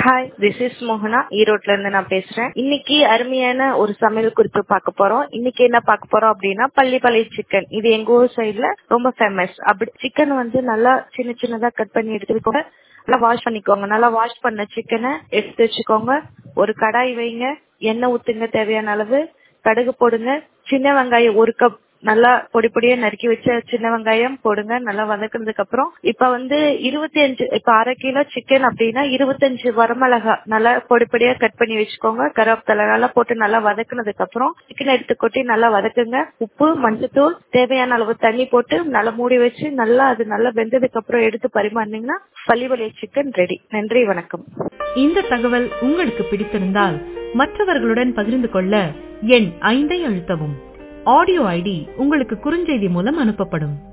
hi this is மோகனா ஈரோட்ல இருந்து நான் பேசுறேன் இன்னைக்கு அருமையான ஒரு சமையல் குறிப்பு பார்க்க போறோம் இன்னைக்கு என்ன பார்க்க போறோம் அப்படின்னா பள்ளிப்பாளைய சிக்கன் இது எங்க ஊர் சைடுல ரொம்ப ஃபேமஸ் அப்படி சிக்கன் வந்து நல்லா சின்ன சின்னதா கட் பண்ணி எடுத்துக்கோங்க நல்லா வாஷ் பண்ணிக்கோங்க நல்லா வாஷ் பண்ண சிக்கனை எடுத்து வச்சுக்கோங்க ஒரு கடாய் வைங்க எண்ணெய் ஊத்துங்க தேவையான அளவு கடுகு போடுங்க சின்ன வெங்காயம் ஒரு கப் நல்லா பொடி பொடியா நறுக்கி வச்ச சின்ன வெங்காயம் போடுங்க நல்லா வதக்குனதுக்கு அப்புறம் இப்ப வந்து இருபத்தி அஞ்சு இப்ப அரை கிலோ சிக்கன் அப்படின்னா இருபத்தஞ்சு வரமிளகா நல்லா பொடி பொடியா கட் பண்ணி வச்சுக்கோங்க கருவேப்பிலை நல்லா போட்டு நல்லா வதக்குனதுக்கு அப்புறம் சிக்கன் எடுத்து கொட்டி நல்லா வதக்குங்க உப்பு மஞ்சத்தூள் தேவையான அளவு தண்ணி போட்டு நல்லா மூடி வச்சு நல்லா அது நல்லா வெந்ததுக்கு அப்புறம் எடுத்து பரிமாறினீங்கன்னா பள்ளிவளைய சிக்கன் ரெடி நன்றி வணக்கம் இந்த தகவல் உங்களுக்கு பிடித்திருந்தால் மற்றவர்களுடன் பகிர்ந்து கொள்ள எண் ஐந்தை அழுத்தவும் ஆடியோ ஐடி உங்களுக்கு குறுஞ்செய்தி மூலம் அனுப்பப்படும்